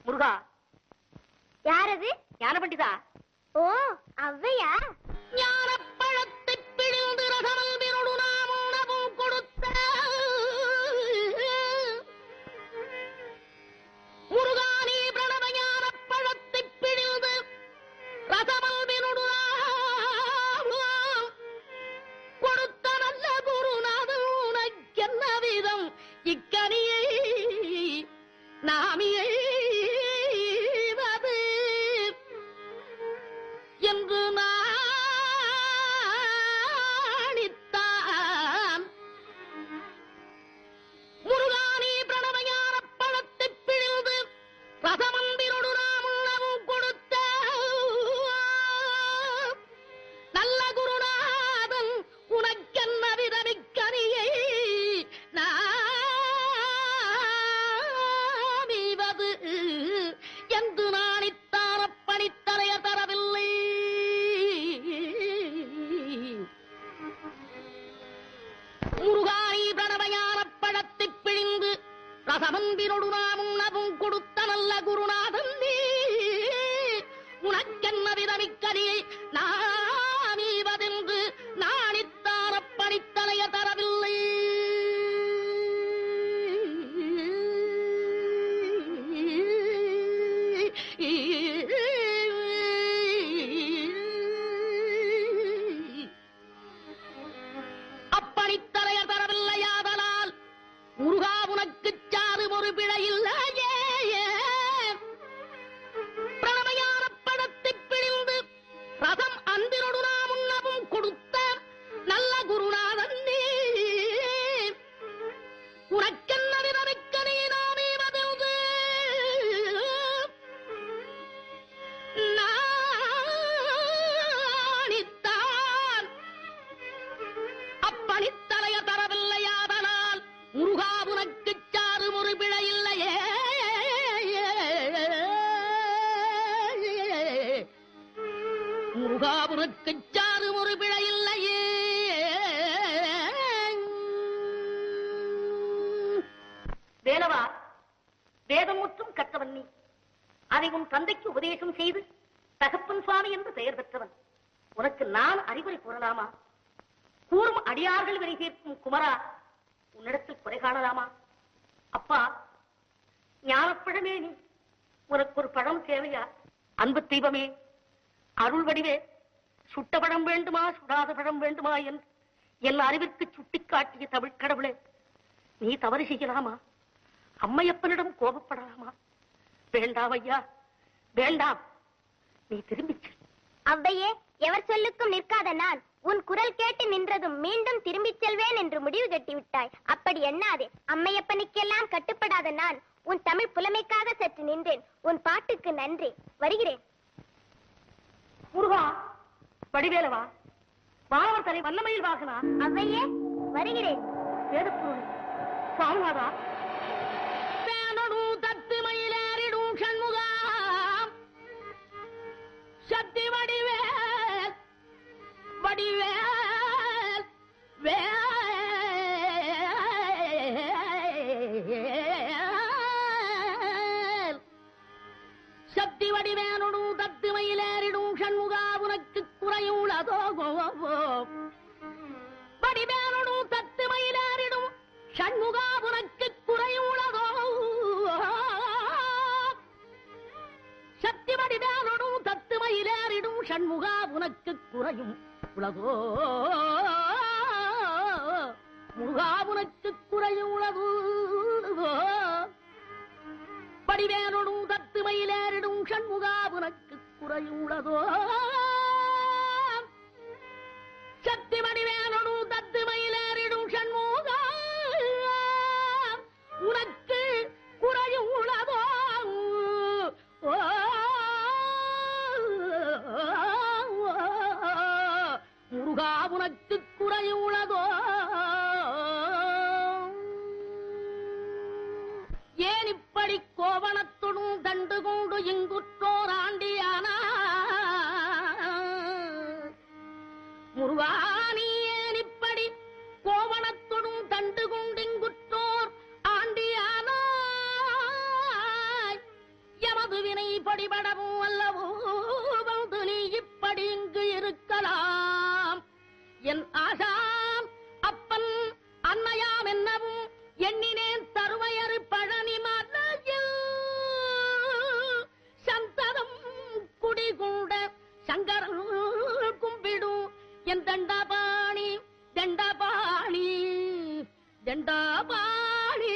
முருகா யாரது ஞான பண்டிதா ஓ அவ்வையா ஞானப்பழத்தை பிழிந்து ரசமல் விருடு நாம் உணவும் கொடுத்த முருகானி பிரணவ ஞானப்பழத்தை பிழிந்து ரசமல் விருடு நாம் கொடுத்த நல்ல குருநாதன் உனக்கென்ன விதம் இக்கனியை நாமியை என்று நாணித்தான் முருகானி பிரணவஞான பழத்தை பிழிந்து ரசமந்திரொடு நாம் உணவும் கொடுத்த நல்ல குருநாதன் உனக்கென்ன விதமிக்கனியை நாமிவது என்று நாணித்தார பணித்தலைய தரவில்லை முருகானி பிரணவஞான பழத்தை பிழிந்து ரசமந்திரொடு நாம் உணவும் கொடுத்த நல்ல குருநாதன் நீ உனக்கென்ன விதமிக்கனியை நாமீவதென்று நாணித்தார பணித்தலைய தரவில்லை அப்பணித்தலையர் தரவில்லையாதலால் முருகா உனக்குச் சாறு ஒரு பிழையில்லையே பிரணமையான படத்தை பிழிந்து ரதம் அன்பினொடு நாம் உண்ணவும் கொடுத்த நல்ல குருநாதன் நீ உனக்கென்ன விதமிக்க நீ நாமீவதென்று நாணித்தான் அப்பணித்தலைய தரவில்லையாதனால் முருகா உனக்குச் சாறு ஒரு பிழையில்லையே முருகா உனக்குச் சாறு ஒரு பிழையில்லையே வேலவா வேதமுற்றும் கற்றவன் நீ அதை உன் தந்தைக்கு உபதேசம் செய்து தகப்பன் சுவாமி என்று பெயர் பெற்றவன் உனக்கு நான் அறிவுரை கூறலாமா கூறும் அடியார்கள் வினை தீர்க்கும் குமரா உன்னிடத்தில் குறை காணலாமா அப்பா ஞானப்பழமே நீ உனக்கு ஒரு பழம் தேவையா அன்பு தெய்வமே அருள் வடிவே சுட்ட பழம் வேண்டுமா சுடாத பழம் வேண்டுமா என்று என் அறிவிற்கு சுட்டிக்காட்டிய தமிழ் கடவுளே நீ தவறு செய்யலாமா அம்மையப்பனிடம் கோபப்படலாமா வேண்டாம் ஐயா வேண்டாம் நீ திரும்பிச் செல் அவ்வையே எவர் சொல்லுக்கும் நிற்காத நான் உன் குரல் கேட்டு நின்றதும் மீண்டும் திரும்பிச் செல்வேன் என்று முடிவு கட்டி விட்டாய் அப்படி எண்ணாதே அம்மையப்பனுக்கெல்லாம் கட்டுப்படாத நான் உன் தமிழ் புலமைக்காக சற்று நின்றேன் உன் பாட்டுக்கு நன்றி வருகிறேன் முருகா வடிவேலவா வானவர் தலை வல்லமையில் வாகனா அவ்வையே வருகிறேன் வேதப்பொருள் சுவாமிநாதா வேணனும் தத்து மயிலேறிடும் சண்முகா சக்தி வடிவேல் வடிவேல் வேல் சக்தி வடிவேனுடும் தத்து மயிலேறிடும் சண்முகா உனக்கு குறையுள்ளதோ வடிவேனுடும் தத்து மயிலேறிடும் சண்முகா உனக்கு குறையுள்ளதோ சக்தி வடிவேனுடும் தத்து மயிலேறிடும் சண்முகா உனக்கு குறையும் உலகோ முருகா உனக்கு குறையும் உலகோ வடிவேனுடும் தத்து மயிலேறிடும் சண்முகா உனக்கு குறையுள்ளதோ சக்தி வடிவேனுடும் தத்து மயிலேறிடும் சண்முகா உனக்கு குறையும் உளதோ ஓ, முருகா உனக்கு குறையும் உளதோ ஏன் இப்படி கோவணத்துடன் தண்டு கொண்டு இங்குற்றோர் ஆண்டியானா முருகா நீ ஏன் இப்படி படிபடவும் அல்லவோ வந்து நீ இப்படி இங்கு இருக்கலாம் என் ஆசாம் அப்பன் அன்னையாம் என்னவும் எண்ணினேன் தருவையறு பழனி மலையில் சந்ததம் குடிகூட சங்கரன் கும்பிடும் என் தண்டாபாணி தண்டாபாணி தண்டாபாணி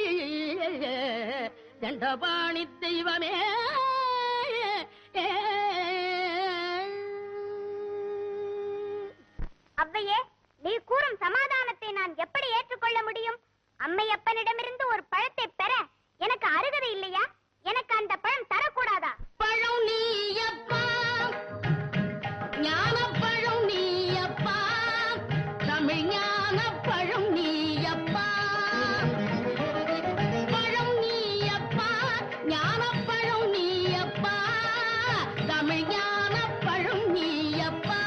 தண்டபாணி தெய்வமே அவ்வையே நீ கூறும் சமாதானத்தை நான் எப்படி ஏற்றுக்கொள்ள முடியும் அம்மையப்பனிடமிருந்து ஒரு பழத்தை பெற எனக்கு அருகதை இல்லையா எனக்கு அந்த பழம் தரக்கூடாதா பழம் நீயப்பா ஞானப்பழம் நீயப்பா தமிழ் ஞானப்பழம் நீயப்பா பழம் நீயப்பா ஞானப்பழம் நீயப்பா தமிழ் ஞானப்பழம் நீயப்பா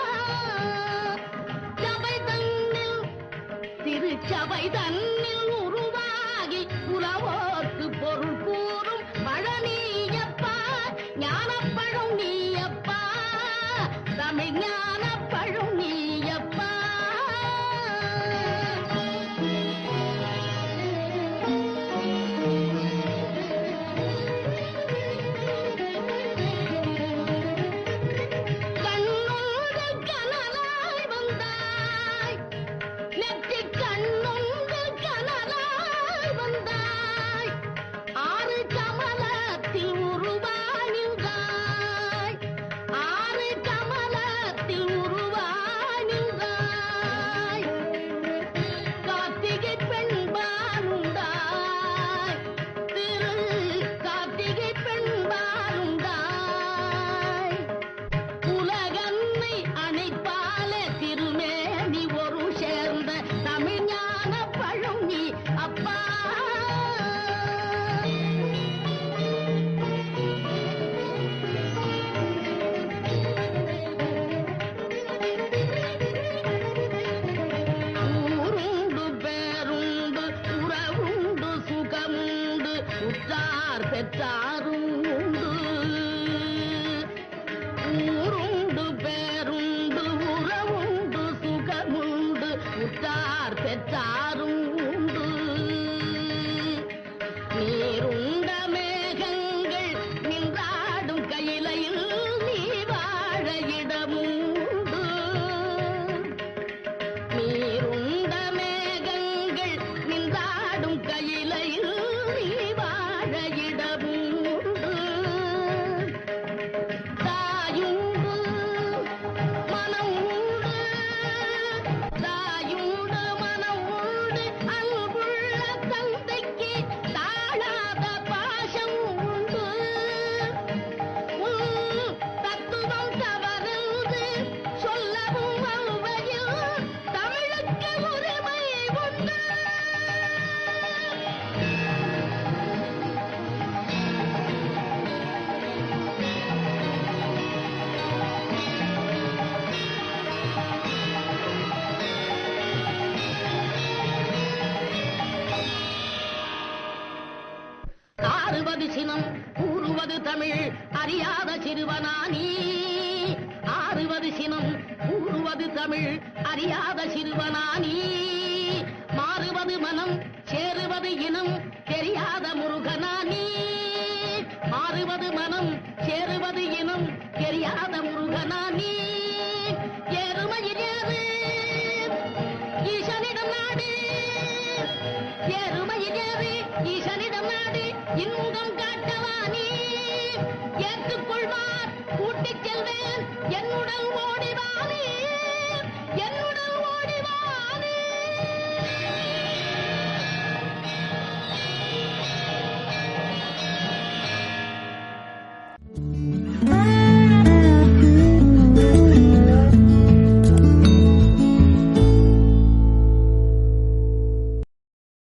சபை தன்னில் திருச்சபை தன்னில் உருவாகி உலவோர்க்கு பொருள் கூறும் பழனியப்பா ஞானப்பழம் நீயப்பா தமிழ் ஞானப்பழம் நீயப்பா கண்ணொன்று கனலாய் வந்தாய் நெற்றி கண்ணொன்று கனலாய் வந்தாய் ஆறு கமலத்தில் உருவானின்றாய் ஆறு கமலத்தில் உருவானின்றாய் கார்த்திகை பெண்பாலுண்டாய் திரு கார்த்திகை பெண்பாலுண்டாய் உலகன்னை அணைப்பால திருமேனி ஒரு சேர்ந்த தமிழ்ஞான பழம் நீ அப்பா ஊருண்டு பேருண்டு உறவுண்டு சுகமுண்டு உற்றார் பெற்றாரும் உண்டு ஊருண்டு பேருண்டு உறவுண்டு சுகமுண்டு உற்றார் பெற்றாரும் உண்டு நீருண்ட மேகங்கள் நின்றாடும் கையிலையில் நீ வாழ இடமுண்டு நீருண்ட மேகங்கள் நின்றாடும் கையிலையில் நீ வாழ இடமுண்டு தாயுண்டு மனம் உண்டு தாயுண்டு மனம் உண்டு அன்புள்ள தந்தைக்கு தாழாத பாசம் உண்டு உன் தத்துவம் தவறுந்து சொல்லவும் அவ்வையில் தமிழுக்கு உரிமை உண்டு ஆறுவது சினம் கூறுவது தமிழ் அறியாத சிறுவனானி ஆறுவது சினம் கூறுவது தமிழ் அறியாத சிறுவனானி மாறுவது மனம் சேருவது இனம் தெரியாத முருகனானி மாறுவது மனம் சேருவது இனம் தெரியாத முருகனானி எருமையில் ஏறு ஈசனிடம் நாடு எருமையில் ஏறு ஈசனிடம் நாடு இன்பம்